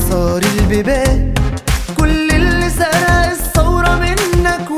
كسار البيبان كل اللي سرق الثورة منك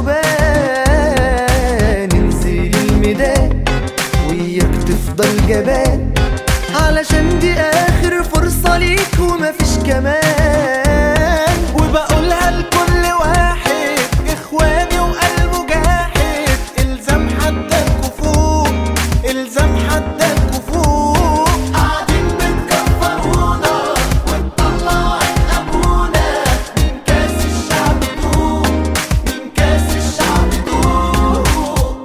والشبان انزل الميدان وياك تفضل جبان علشان دي آخر فرصة ليك ومفيش كمان وبقولها لكل واحد إخواني وقلبه جاحد إلزام حدك وفوق إلزام حدك وفوق قاعدين بتكفرونا ونطلع أبونا من كاس الشعب دوق من كاس الشعب دوق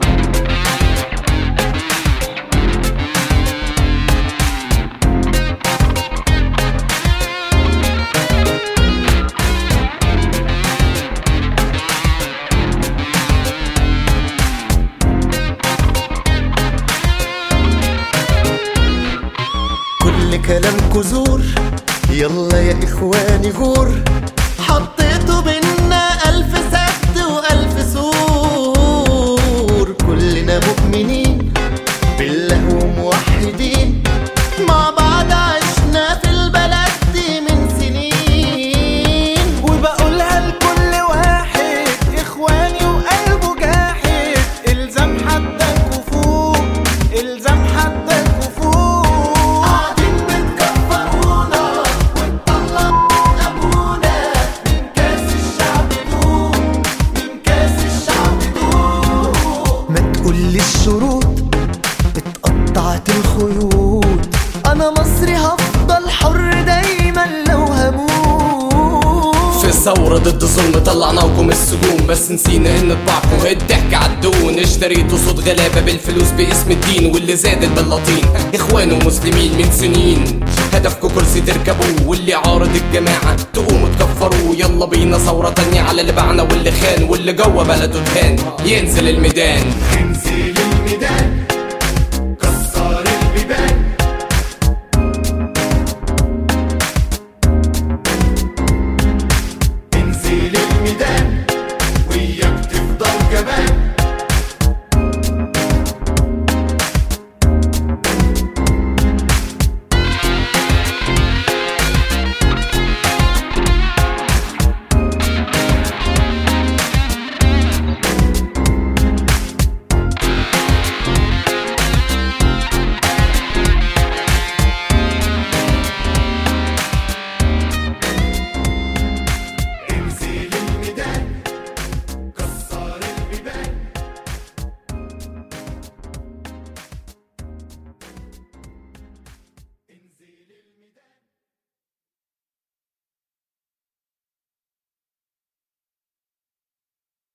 كل كلامكو زور يلا يا اخواني غور حطيتوا بينا الف سد والف سور كلنا مؤمنين بالله وموحدين مع بعض عشنا في البلد دي من سنين وبقولها لكل واحد اخواني وقلبه جاحد الزام حدك وفوق الزام حدك وفوق قاعدين بتكفرونا ونطلع ابونا من كاس الشعب دوق من كاس الشعب دوق ما تقولي الشروط اتقطعت الخيوط انا مصري هفضل حر دايما لو هموت في الثورة ضد الظلم طلعناكم السجون بس نسينا ان طباعكم الضحك عالدون اشتريتوا صوت غلابة بالفلوس باسم الدين واللي زاد البلاطين اخوان ومسلمين من سنين هدفكم كرسي تركبوه واللي عارض الجماعة تقوموا تكفروه يلا بينا ثورة تانية على اللي باعنا واللي خان واللي جوه بلده تهان ينزل الميدان